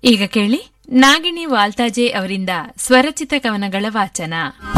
ಈಗ ಕೇಳಿ ನಾಗಿಣಿ ವಾಲ್ತಾಜೆ ಅವರಿಂದ ಸ್ವರಚಿತ ಕವನಗಳ ವಾಚನ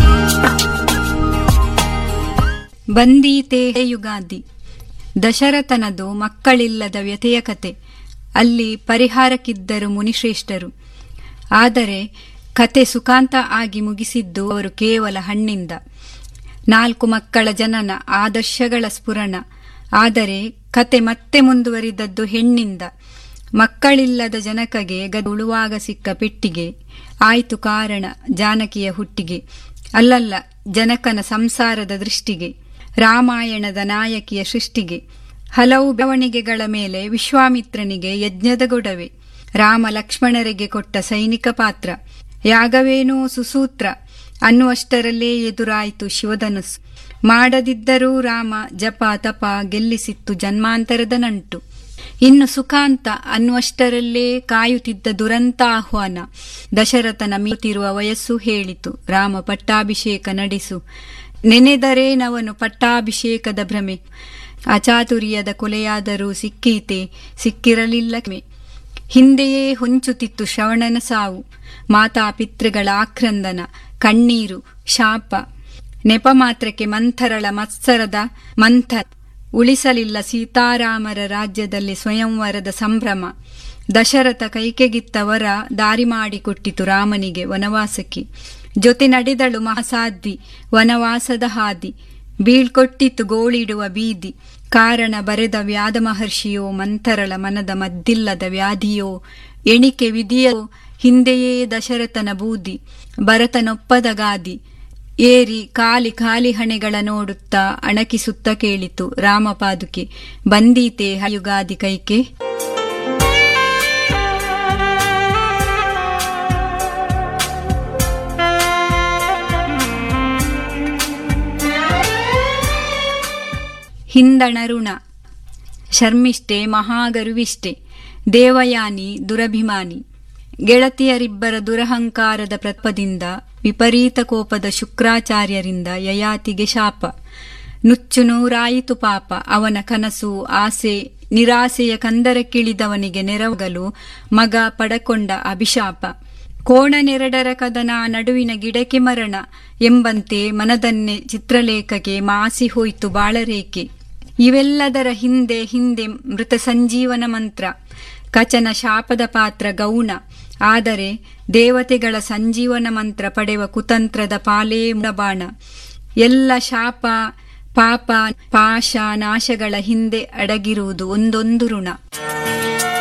ಬಂದೀತೆ ಯುಗಾದಿ ದಶರಥನದು ಮಕ್ಕಳಿಲ್ಲದ ವ್ಯಥೆಯ ಕತೆ ಅಲ್ಲಿ ಪರಿಹಾರಕ್ಕಿದ್ದರು ಮುನಿಶ್ರೇಷ್ಠರು ಆದರೆ ಕತೆ ಸುಖಾಂತ ಆಗಿ ಮುಗಿಸಿದ್ದು ಅವರು ಕೇವಲ ಹಣ್ಣಿಂದ ನಾಲ್ಕು ಮಕ್ಕಳ ಜನನ ಆದರ್ಶಗಳ ಸ್ಫುರಣ ಆದರೆ ಕತೆ ಮತ್ತೆ ಮುಂದುವರಿದದ್ದು ಹೆಣ್ಣಿಂದ ಮಕ್ಕಳಿಲ್ಲದ ಜನಕಗೆ ಗದುಳುವಾಗ ಸಿಕ್ಕ ಪೆಟ್ಟಿಗೆ ಆಯ್ತು ಕಾರಣ ಜಾನಕಿಯ ಹುಟ್ಟಿಗೆ ಅಲ್ಲಲ್ಲ ಜನಕನ ಸಂಸಾರದ ದೃಷ್ಟಿಗೆ ರಾಮಾಯಣದ ನಾಯಕಿಯ ಸೃಷ್ಟಿಗೆ ಹಲವು ಬೆಳವಣಿಗೆಗಳ ಮೇಲೆ ವಿಶ್ವಾಮಿತ್ರನಿಗೆ ಯಜ್ಞದ ಗೊಡವೆ ರಾಮ ಲಕ್ಷ್ಮಣರಿಗೆ ಕೊಟ್ಟ ಸೈನಿಕ ಪಾತ್ರ ಯಾಗವೇನೋ ಸುಸೂತ್ರ ಅನ್ನುವಷ್ಟರಲ್ಲೇ ಎದುರಾಯಿತು ಶಿವಧನುಸ್ ಮಾಡದಿದ್ದರೂ ರಾಮ ಜಪ ತಪ ಗೆಲ್ಲಿಸಿತ್ತು ಜನ್ಮಾಂತರದ ನಂಟು ಇನ್ನು ಸುಖಾಂತ ಅನ್ನುವಷ್ಟರಲ್ಲೇ ಕಾಯುತ್ತಿದ್ದ ದುರಂತ ಆಹ್ವಾನ ದಶರಥನ ಮೀತಿರುವ ವಯಸ್ಸು ಹೇಳಿತು ರಾಮ ಪಟ್ಟಾಭಿಷೇಕ ನಡೆಸು ನೆನೆದರೇನವನು ಪಟ್ಟಾಭಿಷೇಕದ ಭ್ರಮೆ ಅಚಾತುರ್ಯದ ಕೊಲೆಯಾದರೂ ಸಿಕ್ಕೀತೆ ಸಿಕ್ಕಿರಲಿಲ್ಲ ಕ್ಷಮೆ. ಹಿಂದೆಯೇ ಹೊಂಚುತ್ತಿತ್ತು ಶ್ರವಣನ ಸಾವು ಮಾತಾ ಪಿತೃಗಳ ಆಕ್ರಂದನ ಕಣ್ಣೀರು ಶಾಪ ನೆಪ ಮಾತ್ರಕ್ಕೆ ಮಂಥರಳ ಮತ್ಸರದ ಮಂಥರ ಉಳಿಸಲಿಲ್ಲ ಸೀತಾರಾಮರ ರಾಜ್ಯದಲ್ಲಿ ಸ್ವಯಂವರದ ಸಂಭ್ರಮ ದಶರಥ ಕೈಕೆಗಿತ್ತವರ ದಾರಿ ಮಾಡಿಕೊಟ್ಟಿತು ರಾಮನಿಗೆ ವನವಾಸಕ್ಕೆ ಜೊತೆ ನಡೆದಳು ಮಹಾಸಾಧ್ವಿ ವನವಾಸದ ಹಾದಿ ಬೀಳ್ಕೊಟ್ಟಿತ್ತು ಗೋಳಿಡುವ ಬೀದಿ ಕಾರಣ ಬರೆದ ವ್ಯಾದ ಮಹರ್ಷಿಯೋ ಮಂಥರಳ ಮನದ ಮದ್ದಿಲ್ಲದ ವ್ಯಾಧಿಯೋ ಎಣಿಕೆ ವಿಧಿಯೋ ಹಿಂದೆಯೇ ದಶರಥನ ಬೂದಿ ಭರತನೊಪ್ಪದ ಗಾದಿ ಏರಿ ಖಾಲಿ ಖಾಲಿ ಹಣೆಗಳ ನೋಡುತ್ತಾ ಅಣಕಿಸುತ್ತ ಕೇಳಿತು ರಾಮಪಾದುಕೆ ಬಂದೀತೆ ಹಯುಗಾದಿ ಕೈಕೆ ಹಿಂದಣರುಣ ಶರ್ಮಿಷ್ಠೆ ಮಹಾಗರುವಿಷ್ಠೆ ದೇವಯಾನಿ ದುರಭಿಮಾನಿ ಗೆಳತಿಯರಿಬ್ಬರ ದುರಹಂಕಾರದ ಪ್ರತ್ಪದಿಂದ ವಿಪರೀತ ಕೋಪದ ಶುಕ್ರಾಚಾರ್ಯರಿಂದ ಯಯಾತಿಗೆ ಶಾಪ ನುಚ್ಚು ನೂರಾಯಿತು ಪಾಪ ಅವನ ಕನಸು ಆಸೆ ನಿರಾಸೆಯ ಕಂದರಕ್ಕಿಳಿದವನಿಗೆ ನೆರವಗಲು ಮಗ ಪಡಕೊಂಡ ಅಭಿಶಾಪ ಕೋಣನೆರಡರ ಕದನ ನಡುವಿನ ಗಿಡಕ್ಕೆ ಮರಣ ಎಂಬಂತೆ ಮನದನ್ನೇ ಚಿತ್ರಲೇಖಗೆ ಮಾಸಿ ಹೋಯ್ತು ಬಾಳರೇಖೆ ಇವೆಲ್ಲದರ ಹಿಂದೆ ಹಿಂದೆ ಮೃತ ಸಂಜೀವನ ಮಂತ್ರ ಕಚನ ಶಾಪದ ಪಾತ್ರ ಗೌಣ ಆದರೆ ದೇವತೆಗಳ ಸಂಜೀವನ ಮಂತ್ರ ಪಡೆವ ಕುತಂತ್ರದ ಪಾಲೇ ಬಾಣ ಎಲ್ಲ ಶಾಪ ಪಾಪ ಪಾಶ ನಾಶಗಳ ಹಿಂದೆ ಅಡಗಿರುವುದು ಒಂದೊಂದು ಋಣ